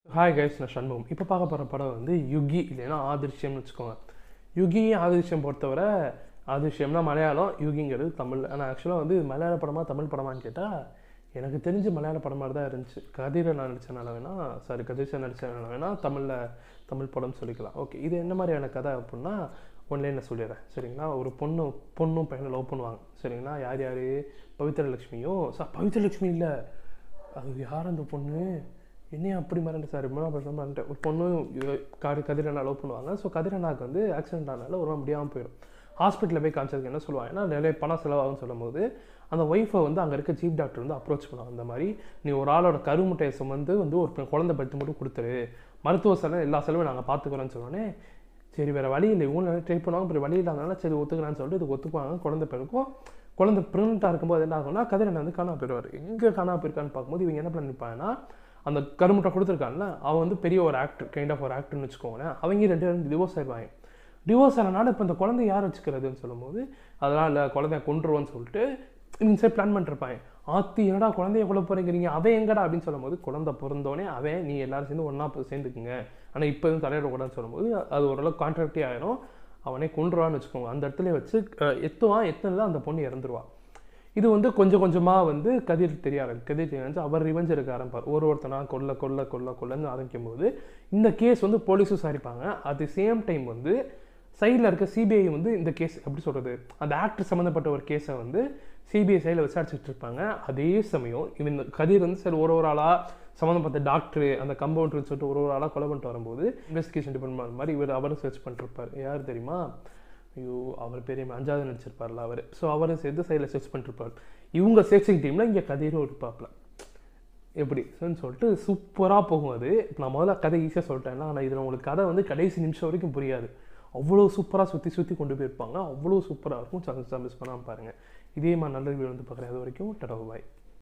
hi guys நான் சண்முகம் இப்போ பார்க்க போகிற படம் வந்து யுகி இல்லைன்னா ஆதிர்ஷ்யம்னு வச்சுக்கோங்க யுகி ஆதிர்ஷ்யம் பொறுத்தவரை ஆதிர்ஷ்யம்னா மலையாளம் யுகிங்கிறது தமிழ் ஆனால் ஆக்சுவலாக வந்து இது மலையாள படமா தமிழ் படமான்னு கேட்டால் எனக்கு தெரிஞ்ச மலையாள படம் மாதிரி தான் இருந்துச்சு கதிரை நான் நடித்தனால வேணா சாரி கதிர் சார் நடித்தனால வேணா தமிழில் தமிழ் படம்னு சொல்லிக்கலாம் ஓகே இது என்ன மாதிரியான கதை அப்படின்னா ஒன்லேயே நான் சொல்லிடுறேன் சரிங்களா ஒரு பொண்ணு பொண்ணும் பையனை லவ் பண்ணுவாங்க சரிங்களா யார் யார் பவித்ரலட்சுமியும் சார் பவித்ரலட்சுமி இல்லை அது யார் அந்த பொண்ணு என்னையா அப்படி மறந்து சார் ரொம்ப வருஷம் மறந்துட்டேன் ஒரு பொண்ணு இவ- காடு கதிரண்ணா லவ் பண்ணுவாங்க ஸோ கதிரண்ணாக்கு வந்து ஆக்சிடென்ட் ஆனால ஒரு நாள் முடியாமல் போயிடும் ஹாஸ்பிட்டலில் போய் காமிச்சதுக்கு என்ன சொல்லுவாங்க ஏன்னா நிறைய பணம் செலவாகும்னு சொல்லும்போது அந்த ஒய்ஃபை வந்து அங்கே இருக்க சீஃப் டாக்டர் வந்து அப்ரோச் பண்ணுவாங்க அந்த மாதிரி நீ ஒரு ஆளோட கருமுட்டையை சுமந்து வந்து ஒரு பெ- குழந்தை படுத்து மட்டும் கொடுத்துரு மருத்துவ செலவு எல்லா செலவும் நாங்கள் பார்த்துக்குறோன்னு சொன்னோன்னே சரி வேறு வழி இல்லை இவங்க ட்ரை பண்ணுவாங்க அப்புறம் வழி இல்லாதனால சரி ஒத்துக்கலான்னு சொல்லிட்டு இது ஒத்துக்குவாங்க குழந்தை பிறக்கும் குழந்தை ப்ரெக்னெண்ட்டாக இருக்கும்போது என்ன ஆகும்னா கதிரண்ணன் வந்து காணா போயிடுவார் எங்கே காணா போயிருக்கான்னு பார்க்கும்போது இவங்க என்ன பண்ணிருப்பாங்கன்னா அந்த கருமுட்டை கொடுத்துருக்கான்ல அவன் வந்து பெரிய ஒரு ஆக்டர் கைண்ட் ஆஃப் ஒரு ஆக்டர்னு வச்சுக்கோங்களேன் அவங்க ரெண்டு பேரும் டிவோர்ஸ் ஆயிடுவாங்க டிவோர்ஸ் ஆனனால இப்போ இந்த குழந்தை யார் வச்சுக்கிறதுன்னு சொல்லும்போது அதெல்லாம் இல்லை குழந்தைய கொண்டுருவோன்னு சொல்லிட்டு இவங்க சரி பிளான் பண்ணிருப்பாங்க ஆத்தி என்னடா குழந்தைய கொள்ள போறீங்கிறீங்க அவன் எங்கடா அப்படின்னு சொல்லும்போது குழந்தை பிறந்தோடனே அவன் நீ எல்லாரும் சேர்ந்து ஒன்றா சேர்ந்துக்குங்க ஆனால் இப்போ எதுவும் தலையிடக்கூடாதுன்னு சொல்லும்போது அது ஓரளவு கான்ட்ராக்டே ஆயிரும் அவனே கொண்டுருவான்னு வச்சுக்கோங்க அந்த இடத்துல வச்சு அஹ், எத்துவான் எத்தனை அந்த பொண்ணு இறந்துருவா இது வந்து கொஞ்சம் கொஞ்சமாக வந்து கதிர் தெரிய ஆரம்பி கதிர் தெரிய ஆரம்பிச்சு அவர் ரிவெஞ்ச் எடுக்க ஆரம்பிப்பார் ஒரு ஒருத்தனா கொல்ல கொல்ல கொல்ல கொல்லன்னு ஆரம்பிக்கும் போது இந்த கேஸ் வந்து போலீஸும் விசாரிப்பாங்க அட் தி சேம் டைம் வந்து சைடில் இருக்க சிபிஐ வந்து இந்த கேஸ் எப்படி சொல்கிறது அந்த ஆக்டர் சம்மந்தப்பட்ட ஒரு கேஸை வந்து சிபிஐ சைடில் விசாரிச்சுட்டு இருப்பாங்க அதே சமயம் இவன் இந்த கதிர் வந்து சரி ஒரு ஒரு ஆளாக சம்மந்தப்பட்ட டாக்டர் அந்த கம்பவுண்டர்னு சொல்லிட்டு ஒரு ஒரு ஆளாக கொலை பண்ணிட்டு வரும்போது இன்வெஸ்டிகேஷன் டிபார்ட்மெண்ட் மாதிரி இவர் அவரும் சர்ச் பண்ணிருப்பார் யார் தெரியுமா ஐயோ அவர் பெரிய அஞ்சாவது நடிச்சிருப்பார்ல அவர் ஸோ அவரும் சேர்த்து சைடில் சர்ச் பண்ணிருப்பார் இவங்க சர்ச்சிங் டீமில் இங்கே கதிரும் இருப்பாப்ல எப்படி சரின்னு சொல்லிட்டு சூப்பராக போகும் அது இப்போ நான் முதல்ல கதை ஈஸியாக சொல்லிட்டேன் ஆனால் இதில் உங்களுக்கு கதை வந்து கடைசி நிமிஷம் வரைக்கும் புரியாது அவ்வளோ சூப்பராக சுற்றி சுற்றி கொண்டு போயிருப்பாங்க அவ்வளோ சூப்பராக இருக்கும் சான்ஸ் மிஸ் பண்ணாமல் பாருங்கள் இதே மாதிரி நல்ல வீடியோ வந்து பார்க்குறேன் அது வரைக்கும் டடோ பாய்